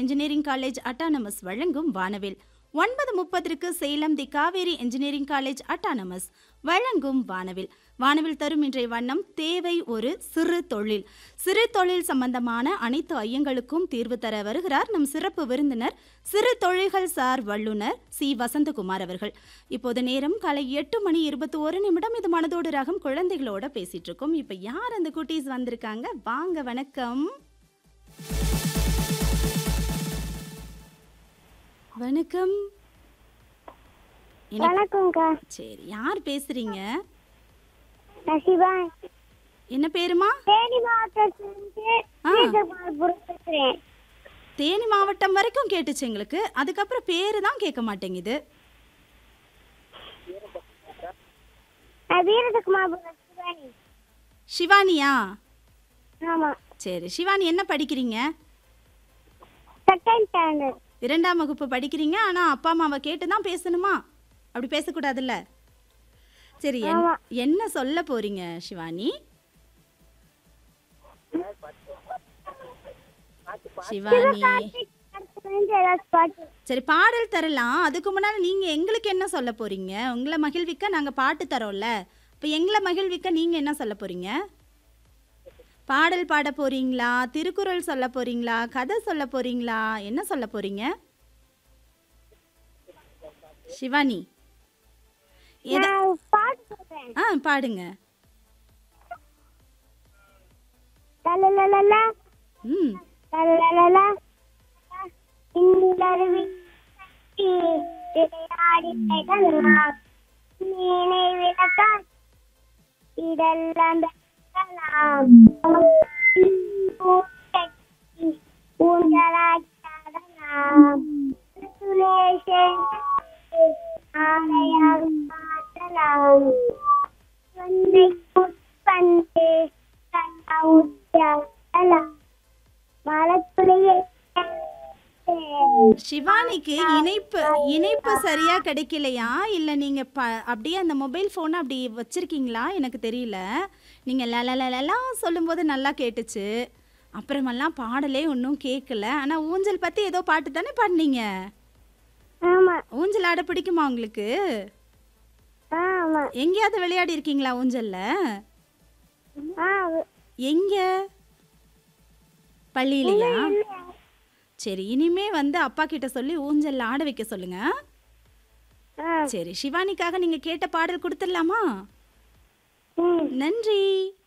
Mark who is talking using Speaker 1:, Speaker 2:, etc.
Speaker 1: Engineering college autonomous வழங்கும் வானவில் ஒன்பது முப்பதற்கு Salem the Kaveri engineering college autonomous வழங்கும் வானவில் வானவில் தரும் இன்றைய வண்ணம் தேவை ஒரு சிறு தொழில் சிறு தொழில் சம்பந்தமான அனைத்து ஐயங்களுக்கும் தீர்வு தர வருகிறார் நம் சிறப்பு விருந்தினர் சிறு தொழில்கள் சார் வல்லுனர் சி வசந்தகுமார் அவர்கள் இப்போது நேரம் காலை எட்டு மணி இருபத்தி ஒரு நிமிடம் இது மனதோடு ரகம் குழந்தைகளோட பேசிட்டு இருக்கோம் இப்போ யார் அந்த குட்டீஸ் வந்திருக்காங்க வாங்க வணக்கம் வணக்கம் எனக்கு-
Speaker 2: வணக்கம்க்கா
Speaker 1: சரி யார் பேசுறீங்க
Speaker 2: நான் சிவா
Speaker 1: என்ன பேருமா
Speaker 2: தேனி மாவட்டத்திலிருந்து
Speaker 1: ஆ.
Speaker 2: வீரகுமாரபுரம் பேசுறேன்
Speaker 1: தேனி மாவட்டம் வரைக்கும் கேட்டுச்சு எங்களுக்கு அதுக்கப்புறம் பேரு தான் கேட்க மாட்டேங்குது
Speaker 2: நான் வீரகுமாரபுரம் சிவானி
Speaker 1: சிவானியா
Speaker 2: ஆமா
Speaker 1: சரி சிவானி என்ன படிக்கிறீங்க
Speaker 2: செகண்ட் ஸ்டாண்டர்ட்
Speaker 1: இரண்டாம் வகுப்பு படிக்கிறீங்க ஆனால் அப்பா அம்மாவை கேட்டு தான் பேசணுமா அப்படி பேசக்கூடாதுல்ல சரி என்-
Speaker 2: ஆமா.
Speaker 1: என்ன சொல்ல போறீங்க சிவானி சிவானி
Speaker 2: அடுத்ததுலேருந்து ஏதாச்சும் பாட்டு
Speaker 1: சரி பாடல் தரலாம் அதுக்கு முன்னால் நீங்கள் எங்களுக்கு என்ன சொல்ல போறீங்க உங்களை மகிழ்விக்க நாங்கள் பாட்டு தரோம்ல இப்போ எங்களை மகிழ்விக்க நீங்கள் என்ன சொல்ல போறீங்க பாடல் பாட போறீங்களா திருக்குறள் சொல்ல போறீங்களா கதை சொல்ல போறீங்களா என்ன சொல்ல போறீங்க சிவானி எத-
Speaker 2: நான் பாட்டு சொல்றேன்
Speaker 1: ஆ பாடுங்க
Speaker 2: லலலலலா,
Speaker 1: ம்
Speaker 2: லலலலலா, இன்னிலருவி விளையாடி திகழலாம். மீனை விளக்கால் இதெல்லாம் வெல்லலாம். பூக்கட்டி ஊஞ்சலாடி ஆடலாம். துணியை சேர்த்து ஆடையாக மாற்றலாம். வந்தை புட்பந்து கண்ணா ஊற்றலாம். மலத்துளியை
Speaker 1: சிவானிக்கு இணைப்பு இணைப்பு சரியா கிடைக்கலையா இல்ல நீங்க ப அப்படியே அந்த மொபைல் போனை அப்படி வச்சிருக்கீங்களா எனக்கு தெரியல நீங்க லலலலலா சொல்லும்போது நல்லா கேட்டுச்சு அப்புறமெல்லாம் பாடலே ஒன்றும் கேட்கல ஆனா ஊஞ்சல் பத்தி ஏதோ பாட்டு தானே பாடினீங்க
Speaker 2: ஆமா
Speaker 1: ஊஞ்சல் ஆட பிடிக்குமா உங்களுக்கு
Speaker 2: ஆமா
Speaker 1: எங்கேயாவது விளையாடி இருக்கீங்களா ஊஞ்சல்ல
Speaker 2: ஆ
Speaker 1: எங்க பள்ளியிலையா சரி இனிமே வந்து அப்பா கிட்ட சொல்லி ஊஞ்சல்ல ஆட வைக்க சொல்லுங்க
Speaker 2: ஆ
Speaker 1: சரி சிவானிக்காக நீங்க கேட்ட பாடல் கொடுத்துடலாமா
Speaker 2: ம்
Speaker 1: நன்றி